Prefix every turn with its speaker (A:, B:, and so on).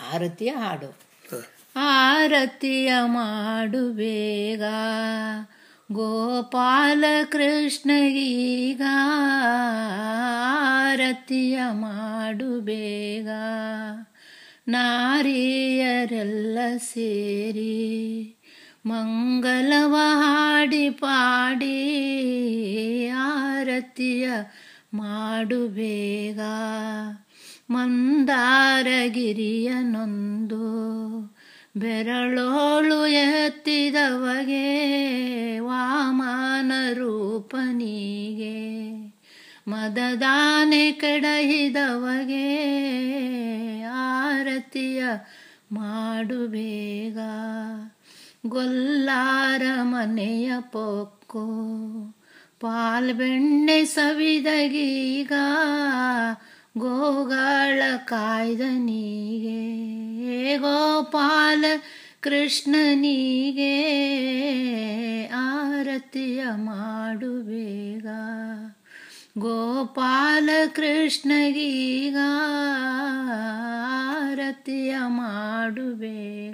A: ಆರತಿಯ ಹಾಡು ಆರತಿಯ ಮಾಡು ಬೇಗ ಗೋಪಾಲ ಕೃಷ್ಣಗೀಗ ಆರತಿಯ ಮಾಡು ಬೇಗ ನಾರಿಯರೆಲ್ಲ ಸೇರಿ ಮಂಗಲವ ಹಾಡಿ ಪಾಡಿ ಆರತಿಯ ಮಾಡು ಬೇಗ ಮಂದಾರಗಿರಿಯ ನೊಂದು ಬೆರಳೋಳು ಎತ್ತಿದವಗೆ ವಾಮನ ರೂಪನಿಗೆ ಮದದಾನೆ ಕೆಡಹಿದವಗೆ ಆರತಿಯ ಮಾಡು ಬೇಗ ಗೊಲ್ಲಾರ ಮನೆಯ ಪೊಕ್ಕು ಪಾಲ್ಬೆಣ್ಣೆ ಸವಿದಗೀಗ ಗೋಗಳ ಕಾಯ್ದನಿಗೆ ಗೋಪಾಲ ಕೃಷ್ಣನಿಗೆ ಆರತಿಯ ಮಾಡು ಬೇಗ ಗೋಪಾಲ ಕೃಷ್ಣಗೀಗ ಆರತಿಯ ಮಾಡು ಬೇಗ